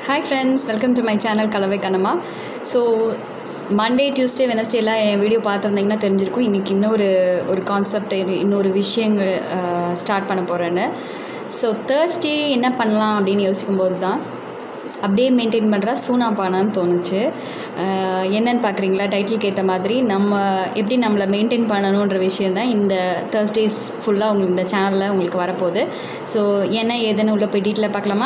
hi friends welcome to my channel Kalavai Kanama so Monday Tuesday வெனஸ்டேலாம் என் video பார்த்துருந்தீங்கன்னா தெரிஞ்சிருக்கும் இன்றைக்கி இன்னொரு ஒரு கான்செப்ட் இன்னொரு விஷயங்கள் ஸ்டார்ட் பண்ண போகிறேன்னு ஸோ தேர்ஸ்டே என்ன பண்ணலாம் அப்படின்னு யோசிக்கும்போது தான் அப்படியே மெயின்டைன் பண்ணுறா சூனாப்பானான்னு தோணுச்சு அஹ் என்னன்னு பார்க்குறீங்களா டைட்டிலுக்கு ஏற்ற மாதிரி நம்ம எப்படி நம்மளை மெயின்டைன் பண்ணணுன்ற விஷயம் தான் இந்த தேர்ஸ்டேஸ் ஃபுல்லாக உங்களுக்கு இந்த சேனலில் உங்களுக்கு வரப்போகுது ஸோ என்ன ஏதுன்னு உள்ள போய் டீட்டெயிலாக பார்க்கலாமா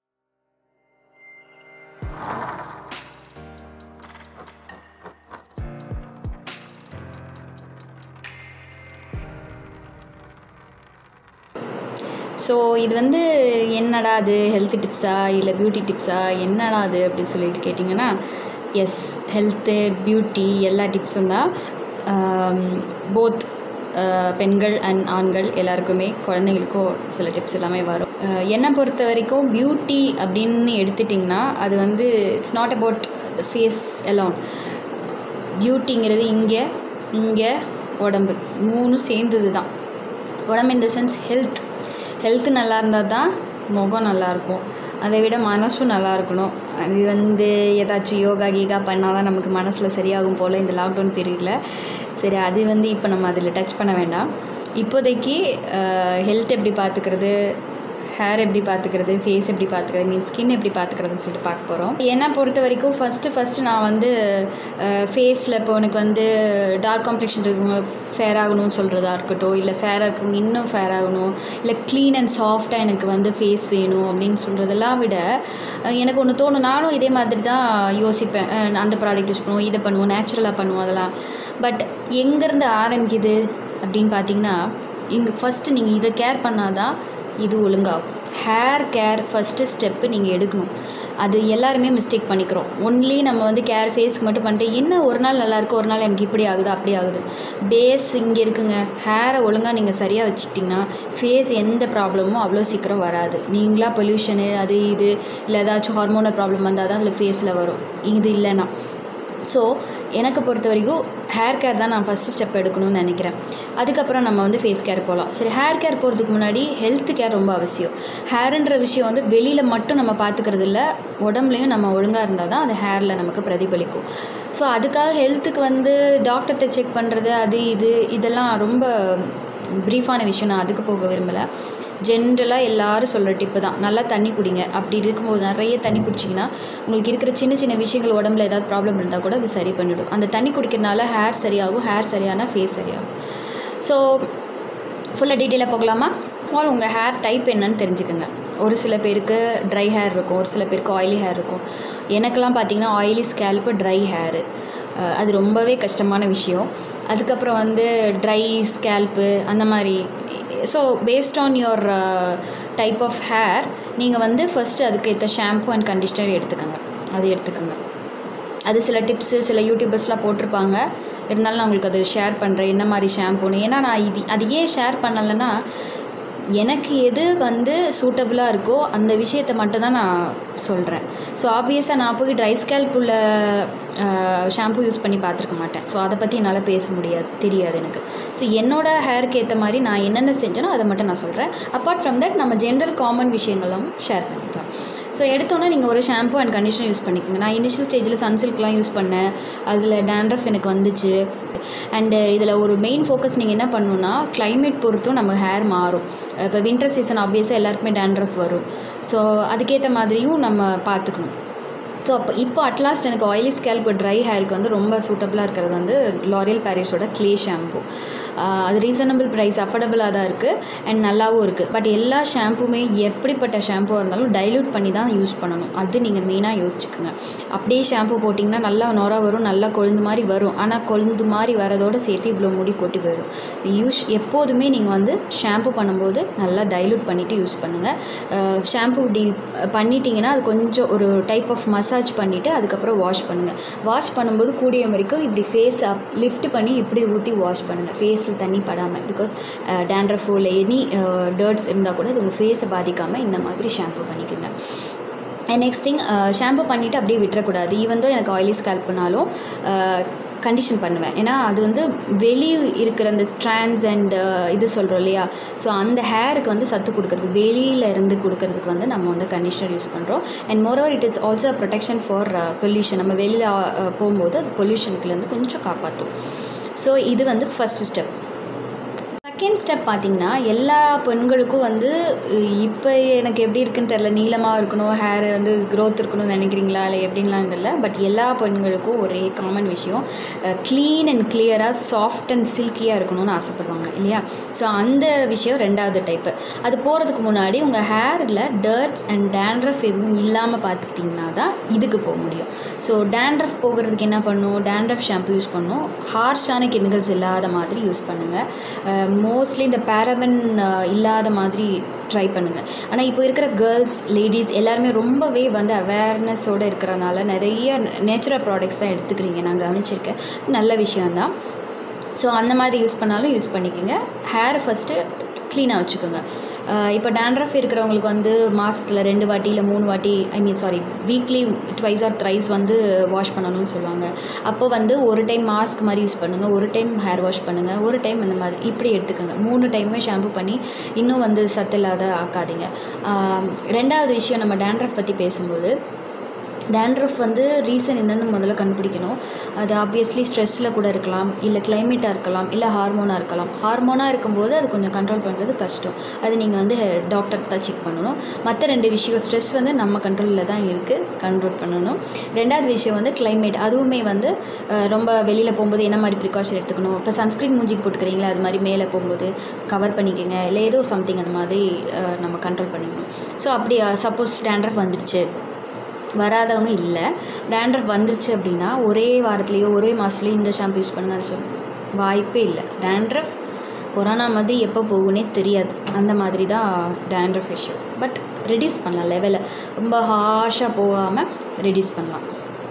ஸோ இது வந்து என்னடா அது ஹெல்த் டிப்ஸா இல்லை பியூட்டி டிப்ஸா என்னடா அது அப்படின்னு சொல்லிட்டு கேட்டிங்கன்னா எஸ் ஹெல்த்து பியூட்டி எல்லா டிப்ஸும் தான் போத் பெண்கள் அண்ட் ஆண்கள் எல்லாருக்குமே குழந்தைங்களுக்கும் சில டிப்ஸ் எல்லாமே வரும் அஹ் என்னை பொறுத்த வரைக்கும் பியூட்டி அப்படின்னு எடுத்துட்டிங்கன்னா அது வந்து it's not about the face alone பியூட்டிங்கிறது இங்கே இங்கே உடம்பு மூணும் சேர்ந்தது தான் உடம்பு இந்த சென்ஸ் ஹெல்த் ஹெல்த் நல்லா இருந்தால் தான் முகம் நல்லாயிருக்கும் அதை விட மனசும் நல்லா இருக்கணும் அது வந்து ஏதாச்சும் யோகா கீகா பண்ணால் தான் நமக்கு மனசில் சரியாகும் போல் இந்த லாக்டவுன் பீரியடில் சரி அது வந்து இப்போ நம்ம அதில் டச் பண்ண வேண்டாம் இப்போதைக்கு ஹெல்த் எப்படி பார்த்துக்கிறது ஹேர் எப்படி பார்த்துக்கிறது ஃபேஸ் எப்படி பார்த்துக்கிறது மீன் ஸ்கின் எப்படி பார்த்துக்கிறதுன்னு சொல்லிட்டு பார்க்க போகிறோம் என்னை பொறுத்த வரைக்கும் ஃபஸ்ட்டு ஃபஸ்ட்டு நான் வந்து ஃபேஸில் இப்போ உனக்கு வந்து டார்க் காம்ப்ளெக்ஷன் இருக்கவங்க ஃபேர் ஆகணும்னு சொல்கிறதா இருக்கட்டும் இல்லை ஃபேராக இருக்கவங்க இன்னும் ஃபேர் ஆகணும் இல்லை க்ளீன் அண்ட் சாஃப்டாக எனக்கு வந்து ஃபேஸ் வேணும் அப்படின்னு சொல்கிறதெல்லாம் விட அஹ் எனக்கு ஒன்று தோணும் நானும் இதே மாதிரி தான் யோசிப்பேன் அஹ் அந்த ப்ராடக்ட் யூஸ் பண்ணுவோம் இதை பண்ணுவோம் நேச்சுரலாக பண்ணுவோம் அதெல்லாம் பட் எங்கேருந்து ஆரம்பிக்குது அப்படின்னு பார்த்தீங்கன்னா இங்கே ஃபஸ்ட்டு நீங்கள் இதை கேர் பண்ணாதான் இது ஒழுங்காகும் ஹேர் கேர் ஃபஸ்ட்டு ஸ்டெப்பு நீங்கள் எடுக்கணும் அது எல்லாருமே மிஸ்டேக் பண்ணிக்கிறோம் ஒன்லி நம்ம வந்து கேர் ஃபேஸ்க்கு மட்டும் பண்ணிட்டு என்ன ஒரு நாள் நல்லா இருக்கு ஒரு நாள் எனக்கு இப்படி ஆகுது அப்படி ஆகுது பேஸ் இங்கே இருக்குங்க ஹேரை ஒழுங்காக நீங்கள் சரியாக வச்சுக்கிட்டிங்கன்னா ஃபேஸ் எந்த ப்ராப்ளமும் அவ்வளோ சீக்கிரம் வராது நீங்களா பொல்யூஷனு அது இது இல்லை ஏதாச்சும் ஹார்மோனல் ப்ராப்ளம் வந்தால் தான் அதில் ஃபேஸில் வரும் இது இல்லைன்னா ஸோ எனக்கு பொறுத்த வரைக்கும் ஹேர் கேர் தான் நான் ஃபஸ்ட்டு ஸ்டெப் எடுக்கணும்னு நினைக்கிறேன் அதுக்கப்புறம் நம்ம வந்து ஃபேஸ் கேர் போகலாம் சரி ஹேர் கேர் போகிறதுக்கு முன்னாடி ஹெல்த் கேர் ரொம்ப அவசியம் ஹேருன்ற விஷயம் வந்து வெளியில் மட்டும் நம்ம பார்த்துக்கிறது இல்லை உடம்புலையும் நம்ம ஒழுங்காக இருந்தால் தான் அது ஹேரில் நமக்கு பிரதிபலிக்கும் ஸோ அதுக்காக ஹெல்த்துக்கு வந்து டாக்டர்கிட்ட செக் பண்ணுறது அது இது இதெல்லாம் ரொம்ப ப்ரீஃபான விஷயம் நான் அதுக்கு போக விரும்பலை ஜென்ரலாக எல்லாரும் சொல்கிற டிப்பு தான் நல்லா தண்ணி குடிங்க அப்படி இருக்கும்போது நிறைய தண்ணி குடிச்சிங்கன்னா உங்களுக்கு இருக்கிற சின்ன சின்ன விஷயங்கள் உடம்புல ஏதாவது ப்ராப்ளம் இருந்தால் கூட அது சரி பண்ணிவிடும் அந்த தண்ணி குடிக்கிறனால ஹேர் சரியாகும் ஹேர் சரியான ஃபேஸ் சரியாகும் ஸோ ஃபுல்லாக டீட்டெயிலாக போகலாமா ஆல் உங்கள் ஹேர் டைப் என்னன்னு தெரிஞ்சுக்கோங்க ஒரு சில பேருக்கு ட்ரை ஹேர் இருக்கும் ஒரு சில பேருக்கு ஆயிலி ஹேர் இருக்கும் எனக்கெல்லாம் பார்த்தீங்கன்னா ஆயிலி ஸ்கேல்ப்பு ட்ரை ஹேரு அது ரொம்பவே கஷ்டமான விஷயம் அதுக்கப்புறம் வந்து ட்ரை ஸ்கேல்ப்பு அந்த மாதிரி so based on your type of hair நீங்கள் வந்து ஃபஸ்ட்டு அதுக்கு ஏற்ற ஷாம்பு அண்ட் கண்டிஷ்னர் எடுத்துக்கோங்க அது எடுத்துக்கோங்க அது சில டிப்ஸு சில யூடியூபர்ஸ்லாம் போட்டிருப்பாங்க இருந்தாலும் நான் உங்களுக்கு அது ஷேர் பண்ணுறேன் என்ன மாதிரி ஷாம்புன்னு ஏன்னா நான் இது அது ஏன் ஷேர் பண்ணலைன்னா எனக்கு எது வந்து சூட்டபுளாக இருக்கோ அந்த விஷயத்தை மட்டும் தான் நான் சொல்கிறேன் ஸோ ஆப்வியஸாக நான் போய் ட்ரை ஸ்கேல்ப் உள்ள ஷாம்பு யூஸ் பண்ணி பார்த்துருக்க மாட்டேன் ஸோ அதை பற்றி என்னால் பேச முடியாது தெரியாது எனக்கு ஸோ என்னோடய ஹேருக்கு ஏற்ற மாதிரி நான் என்னென்ன செஞ்சேனோ அதை மட்டும் நான் சொல்கிறேன் அப்பார்ட் ஃப்ரம் தட் நம்ம ஜென்ரல் காமன் விஷயங்களும் ஷேர் பண்ணிக்கலாம் ஸோ எடுத்தோன்னே நீங்கள் ஒரு ஷாம்பு அண்ட் கண்டிஷனர் யூஸ் பண்ணிக்கோங்க நான் இனிஷியல் ஸ்டேஜில் சன்சில்க்லாம் யூஸ் பண்ணேன் அதில் டேண்ட்ரஃப் எனக்கு வந்துச்சு அண்டு இதில் ஒரு மெயின் ஃபோக்கஸ் நீங்கள் என்ன பண்ணணுன்னா கிளைமேட் பொறுத்தும் நம்ம ஹேர் மாறும் இப்போ வின்டர் சீசன் ஆப்வியஸாக எல்லாருக்குமே டேண்ட்ரஃப் வரும் ஸோ அதுக்கேற்ற மாதிரியும் நம்ம பார்த்துக்கணும் ஸோ அப்போ இப்போ அட்லாஸ்ட் எனக்கு ஆயிலி ஸ்கேல்ப் ட்ரை ஹேருக்கு வந்து ரொம்ப சூட்டபுளாக இருக்கிறது வந்து லாரியல் பாரிஸோட க்ளே ஷாம்பு அது ரீசனபிள் ப்ரைஸ் அஃபோர்டபுளாக தான் இருக்குது அண்ட் நல்லாவும் இருக்குது பட் எல்லா ஷாம்புமே எப்படிப்பட்ட ஷாம்புவாக இருந்தாலும் டைல்யூட் பண்ணி தான் யூஸ் பண்ணணும் அது நீங்கள் மெயினாக யோசிச்சுக்கோங்க அப்படியே ஷாம்பு போட்டிங்கன்னா நல்லா நொற வரும் நல்லா கொழுந்து மாதிரி வரும் ஆனால் கொழுந்து மாதிரி வரதோடு சேர்த்து இவ்வளோ முடி கொட்டி போயிடும் யூஸ் எப்போதுமே நீங்கள் வந்து ஷாம்பு பண்ணும்போது நல்லா டைல்யூட் பண்ணிவிட்டு யூஸ் பண்ணுங்கள் ஷாம்பு இப்படி பண்ணிட்டீங்கன்னா அது கொஞ்சம் ஒரு டைப் ஆஃப் மசாஜ் பண்ணிவிட்டு அதுக்கப்புறம் வாஷ் பண்ணுங்கள் வாஷ் பண்ணும்போது கூடிய வரைக்கும் இப்படி ஃபேஸ் அப் லிஃப்ட் பண்ணி இப்படி ஊற்றி வாஷ் பண்ணுங்கள் ஃபேஸில் தண்ணி படாமல் பிகாஸ் டேண்ட்ரஃபோ இல்லை எனி டர்ட்ஸ் இருந்தால் கூட அது உங்கள் ஃபேஸை பாதிக்காமல் இந்த மாதிரி ஷாம்பு பண்ணிக்கோங்க அண்ட் நெக்ஸ்ட் திங் ஷாம்பு பண்ணிவிட்டு அப்படியே விட்டுறக்கூடாது ஈவன் தோ எனக்கு ஆயிலி ஸ்கேல்ப்னாலும் கண்டிஷன் பண்ணுவேன் ஏன்னா அது வந்து வெளியே இருக்கிற அந்த ஸ்ட்ராண்ட்ஸ் அண்ட் இது சொல்கிறோம் இல்லையா ஸோ அந்த ஹேருக்கு வந்து சத்து கொடுக்கறது வெளியில இருந்து கொடுக்கறதுக்கு வந்து நம்ம வந்து கண்டிஷனர் யூஸ் பண்ணுறோம் and moreover it is also protection for pollution நம்ம வெளியில் போகும்போது அது பொல்யூஷனுக்குலேருந்து கொஞ்சம் காப்பாற்றும் ஸோ இது வந்து ஃபஸ்ட்டு ஸ்டெப் செகண்ட் ஸ்டெப் பார்த்தீங்கன்னா எல்லா பெண்களுக்கும் வந்து இப்போ எனக்கு எப்படி இருக்குன்னு தெரில நீளமாக இருக்கணும் ஹேர் வந்து க்ரோத் இருக்கணும்னு நினைக்கிறீங்களா இல்லை எப்படின்லாம் தெரியல பட் எல்லா பெண்களுக்கும் ஒரே காமன் விஷயம் க்ளீன் அண்ட் கிளியராக சாஃப்ட் அண்ட் சில்கியாக இருக்கணும்னு ஆசைப்படுவாங்க இல்லையா ஸோ அந்த விஷயம் ரெண்டாவது டைப்பு அது போகிறதுக்கு முன்னாடி உங்கள் ஹேரில் டர்ட்ஸ் அண்ட் டேண்ட்ரஃப் எதுவும் இல்லாமல் பார்த்துக்கிட்டிங்கன்னா தான் இதுக்கு போக முடியும் ஸோ டேண்ட்ரஃப் போகிறதுக்கு என்ன பண்ணணும் டேண்ட்ரஃப் ஷாம்பு யூஸ் பண்ணணும் ஹார்ஷான கெமிக்கல்ஸ் இல்லாத மாதிரி யூஸ் பண்ணுங்கள் மோஸ்ட்லி இந்த பேரபன் இல்லாத மாதிரி ட்ரை பண்ணுங்கள் ஆனால் இப்போ இருக்கிற கேர்ள்ஸ் லேடிஸ் எல்லாருமே ரொம்பவே வந்து அவேர்னஸோடு இருக்கிறனால நிறைய நேச்சுரல் ப்ராடக்ட்ஸ் தான் எடுத்துக்கிறீங்க நான் கவனிச்சிருக்கேன் நல்ல விஷயந்தான் ஸோ அந்த மாதிரி யூஸ் பண்ணாலும் யூஸ் பண்ணிக்கோங்க ஹேர் ஃபஸ்ட்டு க்ளீனாக வச்சுக்கோங்க இப்போ டேண்ட்ரஃப் இருக்கிறவங்களுக்கு வந்து மாதத்தில் ரெண்டு வாட்டி இல்லை மூணு வாட்டி I mean sorry weekly twice or thrice வந்து வாஷ் பண்ணணும்னு சொல்லுவாங்க அப்போ வந்து ஒரு டைம் மாஸ்க் மாதிரி யூஸ் பண்ணுங்கள் ஒரு டைம் ஹேர் வாஷ் பண்ணுங்கள் ஒரு டைம் இந்த மாதிரி இப்படி எடுத்துக்கோங்க மூணு டைமே ஷாம்பு பண்ணி இன்னும் வந்து சத்து இல்லாத ஆக்காதீங்க ரெண்டாவது விஷயம் நம்ம டேண்ட்ரஃப் பற்றி பேசும்போது டேண்ட்ரஃப் வந்து ரீசன் என்னென்னு முதல்ல கண்டுபிடிக்கணும் அது ஆப்வியஸ்லி ஸ்ட்ரெஸ்ஸில் கூட இருக்கலாம் இல்லை கிளைமேட்டாக இருக்கலாம் இல்லை ஹார்மோனாக இருக்கலாம் ஹார்மோனாக இருக்கும்போது அது கொஞ்சம் கண்ட்ரோல் பண்ணுறது கஷ்டம் அது நீங்கள் வந்து டாக்டர் தான் செக் பண்ணணும் மற்ற ரெண்டு விஷயம் ஸ்ட்ரெஸ் வந்து நம்ம கண்ட்ரோலில் தான் இருக்குது கண்ட்ரோல் பண்ணணும் ரெண்டாவது விஷயம் வந்து கிளைமேட் அதுவுமே வந்து ரொம்ப வெளியில் போகும்போது என்ன மாதிரி ப்ரிகாஷன் எடுத்துக்கணும் இப்போ சன்ஸ்க்ரீன் மூஞ்சிக்கு போட்டுக்கிறீங்களா அது மாதிரி மேலே போகும்போது கவர் பண்ணிக்கோங்க இல்லை ஏதோ சம்திங் அந்த மாதிரி நம்ம கண்ட்ரோல் பண்ணிக்கணும் ஸோ அப்படி சப்போஸ் டேண்ட்ரஃப் வந்துடுச்சு வராதவங்க இல்லை டேண்ட்ரஃப் வந்துருச்சு அப்படின்னா ஒரே வாரத்துலேயோ ஒரே மாதத்துலேயோ இந்த ஷாம்பு யூஸ் பண்ணுங்க அது சொல்லி வாய்ப்பே இல்லை டேண்ட்ரஃப் கொரோனா மாதிரி எப்போ போகுனே தெரியாது அந்த மாதிரி தான் டேண்ட்ரஃப் இஷ்யூ பட் ரெடியூஸ் பண்ணலாம் லெவலை ரொம்ப ஹார்ஷாக போகாமல் ரெடியூஸ் பண்ணலாம்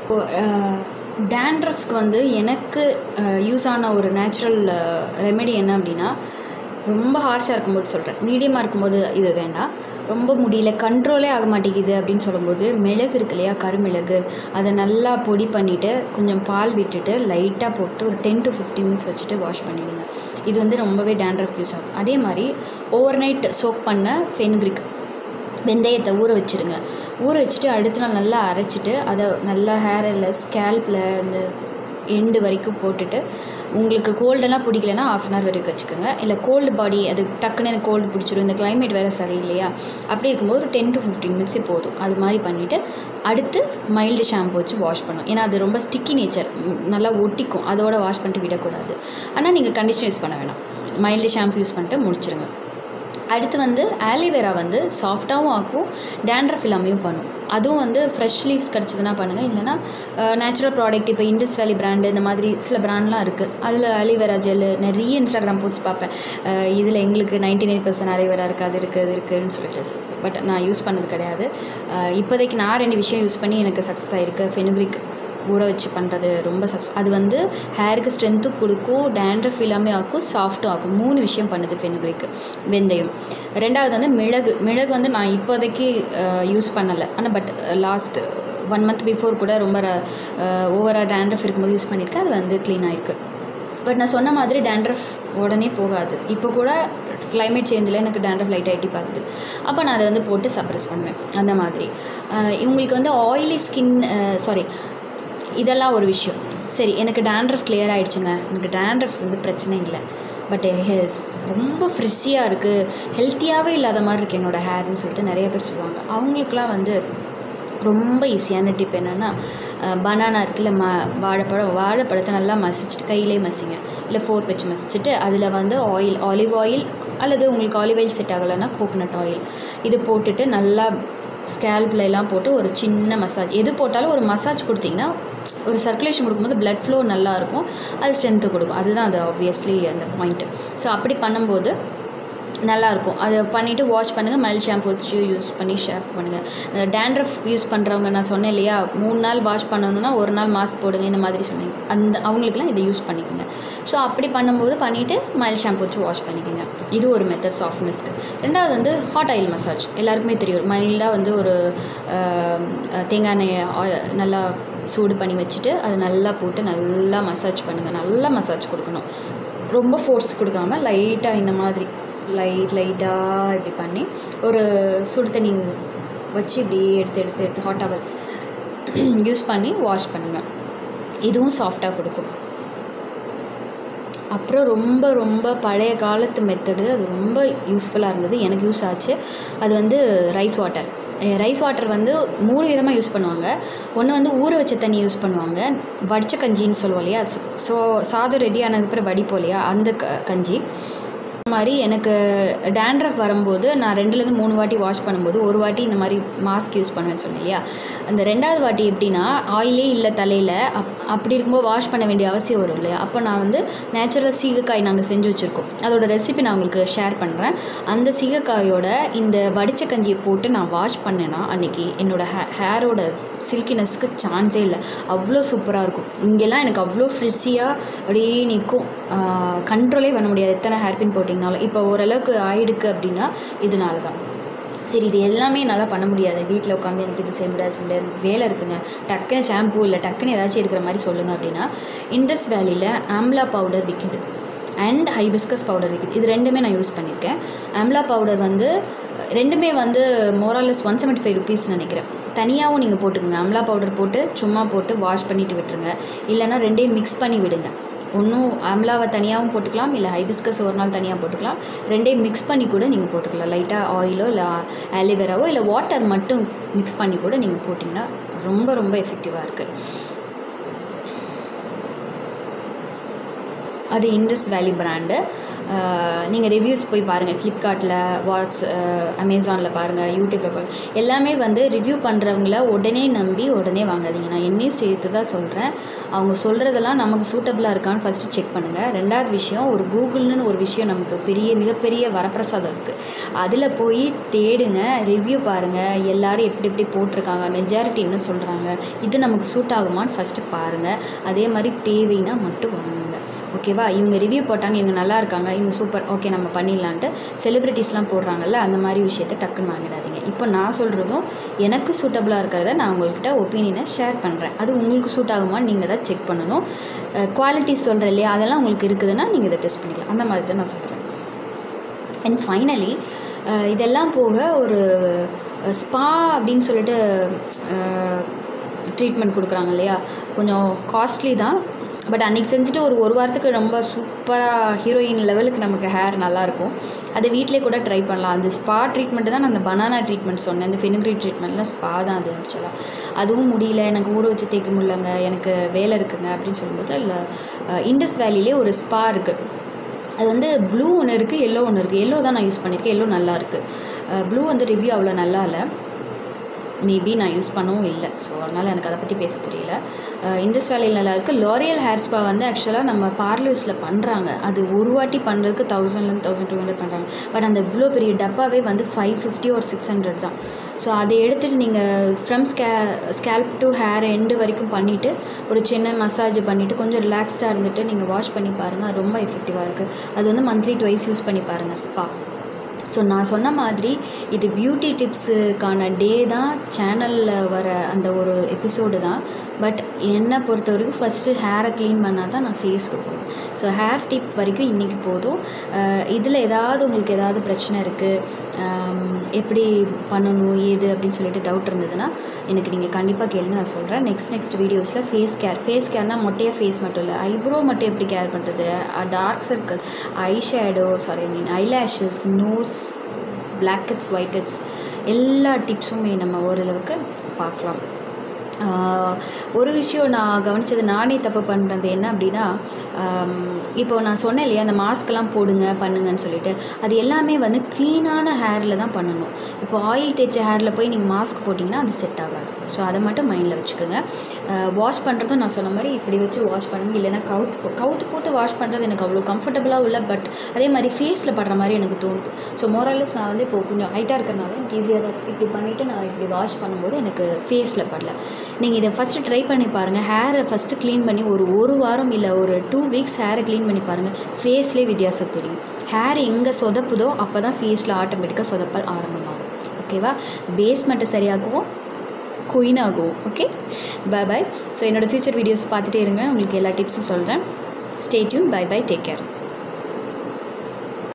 டேண்ட்ரஃப்க்கு வந்து எனக்கு யூஸ் ஆன ஒரு நேச்சுரல் ரெமெடி என்ன அப்படின்னா ரொம்ப ஹார்ஷாக இருக்கும்போது சொல்கிறேன் மீடியமாக இருக்கும்போது இது வேண்டாம் ரொம்ப முடியல கண்ட்ரோலே ஆக மாட்டேங்குது அப்படின்னு சொல்லும்போது மிளகு இருக்கு இல்லையா கருமிளகு அதை நல்லா பொடி பண்ணிவிட்டு கொஞ்சம் பால் விட்டுட்டு லைட்டாக போட்டு ஒரு டென் டு ஃபிஃப்டீன் மினிட்ஸ் வச்சுட்டு வாஷ் பண்ணிவிடுங்க இது வந்து ரொம்பவே டேண்ட்ரஃப் யூஸ் ஆகும் அதே மாதிரி ஓவர் நைட் சோக் பண்ண ஃபெனுக்ரிக் வெந்தயத்தை ஊற வச்சுருங்க ஊற வச்சுட்டு அடுத்த நாள் நல்லா அரைச்சிட்டு அதை நல்லா ஹேரில் ஸ்கேல்பில் இந்த எண்டு வரைக்கும் போட்டுட்டு உங்களுக்கு கோல்டெல்லாம் பிடிக்கலனா ஆஃப் அன் ஹவர் வரைக்கும் வச்சுக்கோங்க இல்லை கோல்டு பாடி அது டக்குன்னு எனக்கு கோல்டு பிடிச்சிரும் இந்த கிளைமேட் வேறு சரியில்லையா அப்படி இருக்கும்போது ஒரு டென் டு ஃபிஃப்டீன் மினிட்ஸே போதும் அது மாதிரி பண்ணிவிட்டு அடுத்து மைல்டு ஷாம்பு வச்சு வாஷ் பண்ணும் ஏன்னா அது ரொம்ப ஸ்டிக்கி நேச்சர் நல்லா ஒட்டிக்கும் அதோட வாஷ் பண்ணிட்டு விடக்கூடாது ஆனால் நீங்கள் கண்டிஷனர் யூஸ் பண்ண வேணாம் மைல்டு ஷாம்பு யூஸ் பண்ணிட்டு முடிச்சிருங்க அடுத்து வந்து ஆலிவேரா வந்து சாஃப்டாகவும் ஆக்கும் டேண்ட்ரஃப் இல்லாமையும் பண்ணும் அதுவும் வந்து ஃப்ரெஷ் லீவ்ஸ் கிடச்சிதுன்னா பண்ணுங்கள் இல்லைனா நேச்சுரல் ப்ராடக்ட் இப்போ இண்டஸ் வேலி பிராண்டு இந்த மாதிரி சில பிராண்ட்லாம் இருக்குது அதில் ஆலிவேரா ஜெல்லு நிறைய இன்ஸ்டாகிராம் போஸ்ட் பார்ப்பேன் இதில் எங்களுக்கு நைன்டி நைன் பர்சன்ட் ஆலிவேரா இருக்குது அது இருக்குது அது இருக்குதுன்னு சொல்லிட்டு பட் நான் யூஸ் பண்ணது கிடையாது இப்போதைக்கு நான் ரெண்டு விஷயம் யூஸ் பண்ணி எனக்கு சக்ஸஸ் ஆகிருக்கு ஃபெனுக்ரிக் ஊற வச்சு பண்ணுறது ரொம்ப சப் அது வந்து ஹேருக்கு ஸ்ட்ரென்த்தும் கொடுக்கும் டேண்ட்ரஃப் இல்லாமல் ஆக்கும் சாஃப்ட்டும் ஆக்கும் மூணு விஷயம் பண்ணுது ஃபெனுக்ரிக்கு வெந்தயம் ரெண்டாவது வந்து மிளகு மிளகு வந்து நான் இப்போதைக்கு யூஸ் பண்ணலை ஆனால் but last one month before கூட ரொம்ப ஓவராக டேண்ட்ரஃப் இருக்கும்போது யூஸ் பண்ணியிருக்கேன் அது வந்து க்ளீன் ஆயிருக்கு பட் நான் சொன்ன மாதிரி டேண்ட்ரஃப் உடனே போகாது இப்போ கூட கிளைமேட் சேஞ்சில் எனக்கு டேண்ட்ரஃப் லைட் ஆகிட்டி பார்க்குது அப்போ நான் அதை வந்து போட்டு சப்ரஸ் பண்ணுவேன் அந்த மாதிரி இவங்களுக்கு வந்து ஆயிலி ஸ்கின் சாரி இதெல்லாம் ஒரு விஷயம் சரி எனக்கு டேண்ட்ரஃப் கிளியர் ஆகிடுச்சுங்க எனக்கு டேண்ட்ரஃப் வந்து பிரச்சனை இல்லை பட் ரொம்ப ஃப்ரெஷ்ஷியாக இருக்குது ஹெல்த்தியாகவே இல்லாத மாதிரி இருக்குது என்னோடய ஹேர்னு சொல்லிட்டு நிறைய பேர் சொல்லுவாங்க அவங்களுக்குலாம் வந்து ரொம்ப ஈஸியான டிப் என்னென்னா பனானா இருக்குல்ல ம வாழைப்பழம் வாழைப்பழத்தை நல்லா மசிச்சுட்டு கையிலே மசிங்க இல்லை ஃபோர்க் வச்சு மசிச்சுட்டு அதில் வந்து ஆயில் ஆலிவ் ஆயில் அல்லது உங்களுக்கு ஆலிவ் ஆயில் செட் ஆகலைன்னா கோகோனட் ஆயில் இது போட்டுட்டு நல்லா ஸ்கேல்பில் எல்லாம் போட்டு ஒரு சின்ன மசாஜ் எது போட்டாலும் ஒரு மசாஜ் கொடுத்தீங்கன்னா ஒரு சர்க்குலேஷன் கொடுக்கும்போது பிளட் ஃப்ளோ நல்லாயிருக்கும் அது ஸ்ட்ரென்த்து கொடுக்கும் அதுதான் அது ஆப்வியஸ்லி அந்த பாயிண்ட்டு ஸோ அப்படி பண்ணும்போது நல்லாயிருக்கும் அதை பண்ணிவிட்டு வாஷ் பண்ணுங்கள் மைல்ட் ஷாம்பு வச்சு யூஸ் பண்ணி ஷேப் பண்ணுங்கள் அந்த டேண்ட்ரஃப் யூஸ் பண்ணுறவங்க நான் சொன்னேன் இல்லையா மூணு நாள் வாஷ் பண்ணணும்னா ஒரு நாள் மாஸ்க் போடுங்க இந்த மாதிரி சொன்னீங்க அந்த அவங்களுக்குலாம் இதை யூஸ் பண்ணிக்கோங்க ஸோ அப்படி பண்ணும்போது பண்ணிவிட்டு மைல்ட் ஷாம்பு வச்சு வாஷ் பண்ணிக்கோங்க இது ஒரு மெத்தட் சாஃப்ட்னஸ்க்கு ரெண்டாவது வந்து ஹாட் ஆயில் மசாஜ் எல்லாருக்குமே தெரியும் மைல்டாக வந்து ஒரு ஆஹ், தேங்காய் எண்ணெய் ஆ- நல்லா சூடு பண்ணி வச்சுட்டு அது நல்லா போட்டு நல்லா மசாஜ் பண்ணுங்கள் நல்லா மசாஜ் கொடுக்கணும் ரொம்ப ஃபோர்ஸ் கொடுக்காம லைட்டாக இந்த மாதிரி லைட் லைட்டாக இப்படி பண்ணி ஒரு சுடு தண்ணி வச்சு இப்படி எடுத்து எடுத்து எடுத்து ஹாட் டவல் யூஸ் பண்ணி வாஷ் பண்ணுங்கள் இதுவும் சாஃப்டாக கொடுக்கும் அப்புறம் ரொம்ப ரொம்ப பழைய காலத்து மெத்தடு அது ரொம்ப யூஸ்ஃபுல்லாக இருந்தது எனக்கு யூஸ் ஆச்சு அது வந்து ரைஸ் வாட்டர் ரைஸ் வாட்டர் வந்து மூணு விதமாக யூஸ் பண்ணுவாங்க ஒன்று வந்து ஊற வச்ச தண்ணி யூஸ் பண்ணுவாங்க வடிச்ச கஞ்சின்னு சொல்லுவோம் இல்லையா ஸோ சாதம் ரெடி ஆனதுக்கப்புறம் வடிப்போம் இல்லையா அந்த க கஞ்சி இந்த மாதிரி எனக்கு டேண்ட்ரஃப் வரும்போது நான் ரெண்டுலேருந்து மூணு வாட்டி வாஷ் பண்ணும்போது ஒரு வாட்டி இந்த மாதிரி மாஸ்க் யூஸ் பண்ணுவேன்னு சொன்னேன் இல்லையா அந்த ரெண்டாவது வாட்டி எப்படின்னா ஆயிலே இல்லை தலையில் அப் அப்படி இருக்கும்போது வாஷ் பண்ண வேண்டிய அவசியம் வரும் இல்லையா அப்போ நான் வந்து நேச்சுரல் சீகக்காய் நாங்கள் செஞ்சு வச்சுருக்கோம் அதோட ரெசிபி நான் உங்களுக்கு ஷேர் பண்ணுறேன் அந்த சீகக்காயோட இந்த வடிச்ச கஞ்சியை போட்டு நான் வாஷ் பண்ணேன்னா அன்றைக்கி என்னோடய ஹே ஹேரோட சில்கினஸ்க்கு சான்ஸே இல்லை அவ்வளோ சூப்பராக இருக்கும் இங்கெல்லாம் எனக்கு அவ்வளோ ஃப்ரிஸியாக அப்படியே நிற்கும் கண்ட்ரோலே பண்ண முடியாது எத்தனை ஹேர்பின் போட்டிங்கனாலும் இப்போ ஓரளவுக்கு ஆயிடுக்கு அப்படின்னா இதனால தான் சரி இது எல்லாமே என்னால் பண்ண முடியாது வீட்டில் உட்காந்து எனக்கு இது செய்ய முடியாது செய்ய முடியாது எனக்கு வேலை இருக்குங்க டக்குன்னு ஷாம்பு இல்லை டக்குன்னு ஏதாச்சும் இருக்கிற மாதிரி சொல்லுங்கள் அப்படின்னா இண்டஸ் வேலியில் ஆம்லா பவுடர் விற்கிது அண்ட் ஹைபிஸ்கஸ் பவுடர் விற்கிது இது ரெண்டுமே நான் யூஸ் பண்ணியிருக்கேன் ஆம்லா பவுடர் வந்து ரெண்டுமே வந்து more or less one seventy five rupees நினைக்கிறேன் தனியாகவும் நீங்கள் போட்டுக்கோங்க ஆம்லா பவுடர் போட்டு சும்மா போட்டு வாஷ் பண்ணிட்டு விட்டுருங்க இல்லைன்னா ரெண்டையும் மிக்ஸ் பண்ணி விடுங்க ஒன்றும் ஆம்லாவை தனியாகவும் போட்டுக்கலாம் இல்லை ஹைபிஸ்கஸ் ஒரு நாள் தனியாக போட்டுக்கலாம் ரெண்டையும் மிக்ஸ் பண்ணி கூட நீங்கள் போட்டுக்கலாம் லைட்டாக ஆயிலோ இல்லை ஆலிவேராவோ இல்லை வாட்டர் மட்டும் மிக்ஸ் பண்ணி கூட நீங்கள் போட்டிங்கன்னா ரொம்ப ரொம்ப எஃபெக்டிவாக இருக்குது அது இண்டஸ் வேலி பிராண்டு நீங்கள் ரிவ்யூஸ் போய் பாருங்கள் ஃப்ளிப்கார்ட்டில் வாட்ஸ் அமேசானில் பாருங்கள் யூடியூப்பில் பாருங்கள் எல்லாமே வந்து ரிவ்யூ பண்ணுறவங்கள உடனே நம்பி உடனே வாங்காதீங்க நான் என்னையும் சேர்த்து தான் சொல்கிறேன் அவங்க சொல்கிறதெல்லாம் நமக்கு சூட்டபுளாக இருக்கான்னு ஃபஸ்ட்டு செக் பண்ணுங்கள் ரெண்டாவது விஷயம் ஒரு கூகுள்னு ஒரு விஷயம் நமக்கு பெரிய மிகப்பெரிய வரப்பிரசாதம் இருக்குது அதில் போய் தேடுங்க ரிவ்யூ பாருங்கள் எல்லாரும் எப்படி எப்படி போட்டிருக்காங்க மெஜாரிட்டி என்ன சொல்கிறாங்க இது நமக்கு சூட் ஆகுமான்னு ஃபஸ்ட்டு பாருங்கள் அதே மாதிரி தேவைன்னா மட்டும் வாங்குங்க ஓகேவா இவங்க ரிவ்யூ போட்டாங்க இவங்க நல்லா இருக்காங்க இவங்க சூப்பர் ஓகே நம்ம பண்ணிடலான்ட்டு செலிப்ரிட்டிஸ்லாம் போடுறாங்கல்ல அந்த மாதிரி விஷயத்தை டக்குன்னு வாங்கிடாதீங்க இப்போ நான் சொல்கிறதும் எனக்கு சூட்டபுளாக இருக்கிறத நான் உங்கள்கிட்ட ஒப்பீனியனை ஷேர் பண்ணுறேன் அது உங்களுக்கு சூட் ஆகுமான்னு நீங்கள் தான் செக் பண்ணணும் குவாலிட்டி சொல்கிறேன் இல்லையா அதெல்லாம் உங்களுக்கு இருக்குதுன்னா நீங்கள் இதை டெஸ்ட் பண்ணிக்கலாம் அந்த மாதிரி தான் நான் சொல்கிறேன் அண்ட் ஃபைனலி இதெல்லாம் போக ஒரு ஸ்பா அப்படின்னு சொல்லிட்டு ட்ரீட்மெண்ட் கொடுக்குறாங்க இல்லையா கொஞ்சம் காஸ்ட்லி தான் பட் அன்றைக்கி செஞ்சுட்டு ஒரு ஒரு வாரத்துக்கு ரொம்ப சூப்பராக ஹீரோயின் லெவலுக்கு நமக்கு ஹேர் நல்லாயிருக்கும் அதை வீட்டிலே கூட ட்ரை பண்ணலாம் அந்த ஸ்பா ட்ரீட்மெண்ட்டு தான் நான் அந்த பனானா ட்ரீட்மெண்ட் சொன்னேன் இந்த ஃபெனுக்ரீட் ட்ரீட்மெண்ட்டில் ஸ்பா தான் அது ஆக்சுவலாக அதுவும் முடியல எனக்கு ஊற வச்சு தேய்க்க முடியலங்க எனக்கு வேலை இருக்குங்க அப்படின்னு சொல்லும்போது இல்லை இண்டஸ் வேலிலே ஒரு ஸ்பா இருக்குது அது வந்து ப்ளூ ஒன்று இருக்குது எல்லோ ஒன்று இருக்குது எல்லோ தான் நான் யூஸ் பண்ணியிருக்கேன் எல்லோ நல்லா இருக்குது ப்ளூ வந்து ரிவ்யூ அவ்வளோ நல்லா இல்லை மேபி நான் யூஸ் பண்ணவும் இல்லை ஸோ அதனால் எனக்கு அதை பற்றி பேச தெரியல இண்டஸ் வேலையில் நல்லா இருக்குது லாரியல் ஹேர் ஸ்பா வந்து ஆக்சுவலாக நம்ம பார்லர்ஸில் பண்ணுறாங்க அது ஒரு வாட்டி பண்ணுறதுக்கு தௌசண்ட்லேருந்து தௌசண்ட் டூ ஹண்ட்ரட் பண்ணுறாங்க பட் அந்த இவ்வளோ பெரிய டப்பாவே வந்து ஃபைவ் ஃபிஃப்டி ஒரு சிக்ஸ் ஹண்ட்ரட் தான் ஸோ அதை எடுத்துகிட்டு நீங்கள் ஃப்ரம் ஸ்கே ஸ்கேல்ப் டு ஹேர் எண்டு வரைக்கும் பண்ணிவிட்டு ஒரு சின்ன மசாஜ் பண்ணிவிட்டு கொஞ்சம் ரிலாக்ஸ்டாக இருந்துட்டு நீங்கள் வாஷ் பண்ணி பாருங்கள் அது ரொம்ப எஃபெக்டிவாக இருக்குது அது வந்து மந்த்லி ட்வைஸ் யூஸ் பண்ணி பாருங்கள் ஸ்பா ஸோ நான் சொன்ன மாதிரி இது பியூட்டி டிப்ஸுக்கான டே தான் சேனலில் வர அந்த ஒரு எபிசோடு தான் பட் என்னை பொறுத்த வரைக்கும் ஃபஸ்ட்டு ஹேரை க்ளீன் பண்ணால் தான் நான் ஃபேஸ்க்கு போவேன் ஸோ ஹேர் டிப் வரைக்கும் இன்றைக்கி போதும் இதில் ஏதாவது உங்களுக்கு ஏதாவது பிரச்சனை இருக்குது எப்படி பண்ணணும் ஏது அப்படின்னு சொல்லிட்டு டவுட் இருந்ததுன்னா எனக்கு நீங்கள் கண்டிப்பாக கேளுங்க நான் சொல்கிறேன் நெக்ஸ்ட் நெக்ஸ்ட் வீடியோஸில் ஃபேஸ் கேர் ஃபேஸ் கேர்னால் மொட்டையாக ஃபேஸ் மட்டும் இல்லை ஐப்ரோ மட்டும் எப்படி கேர் பண்ணுறது dark circle eye shadow sorry I mean eyelashes nose blackheads whiteheads எல்லா டிப்ஸுமே நம்ம ஓரளவுக்கு பார்க்கலாம் ஒரு விஷயம் நான் கவனித்தது நானே தப்பு பண்ணுறது என்ன அப்படின்னா இப்போ நான் சொன்னேன் இல்லையா அந்த மாஸ்க்லாம் போடுங்க பண்ணுங்கன்னு சொல்லிட்டு அது எல்லாமே வந்து க்ளீனான ஹேரில் தான் பண்ணணும் இப்போ ஆயில் தேய்ச்ச ஹேரில் போய் நீங்கள் மாஸ்க் போட்டிங்கன்னா அது செட் ஆகாது ஸோ அதை மட்டும் மைண்டில் வச்சுக்கோங்க வாஷ் பண்ணுறதும் நான் சொன்ன மாதிரி இப்படி வச்சு வாஷ் பண்ணுங்க இல்லைன்னா கவுத்து போ கவுத்து போட்டு வாஷ் பண்ணுறது எனக்கு அவ்வளோ கம்ஃபர்டபுளாக இல்லை பட் அதே மாதிரி ஃபேஸில் படுற மாதிரி எனக்கு தோணுது ஸோ மோரலஸ் நான் வந்து இப்போ கொஞ்சம் ஹைட்டாக இருக்கிறனால எனக்கு ஈஸியாக தான் இப்படி பண்ணிவிட்டு நான் இப்படி வாஷ் பண்ணும்போது எனக்கு ஃபேஸில் படல நீங்கள் இதை ஃபஸ்ட்டு ட்ரை பண்ணி பாருங்கள் ஹேரை ஃபஸ்ட்டு க்ளீன் பண்ணி ஒரு ஒரு வாரம் இல்லை ஒரு டூ வீக்ஸ் ஹேரை க்ளீன் பண்ணி பாருங்கள் ஃபேஸ்லேயே வித்தியாசம் தெரியும் ஹேர் எங்கே சொதப்புதோ அப்போ தான் ஃபேஸில் ஆட்டோமேட்டிக்காக சொதப்பல் ஆரம்பமாகும் ஓகேவா பேஸ் மட்டும் சரியாகுவோம் குயின் ஆகும் ஓகே பாய் பாய் ஸோ என்னோடய ஃப்யூச்சர் வீடியோஸ் பார்த்துட்டே இருங்க உங்களுக்கு எல்லா டிப்ஸும் சொல்கிறேன் stay tune bye bye take care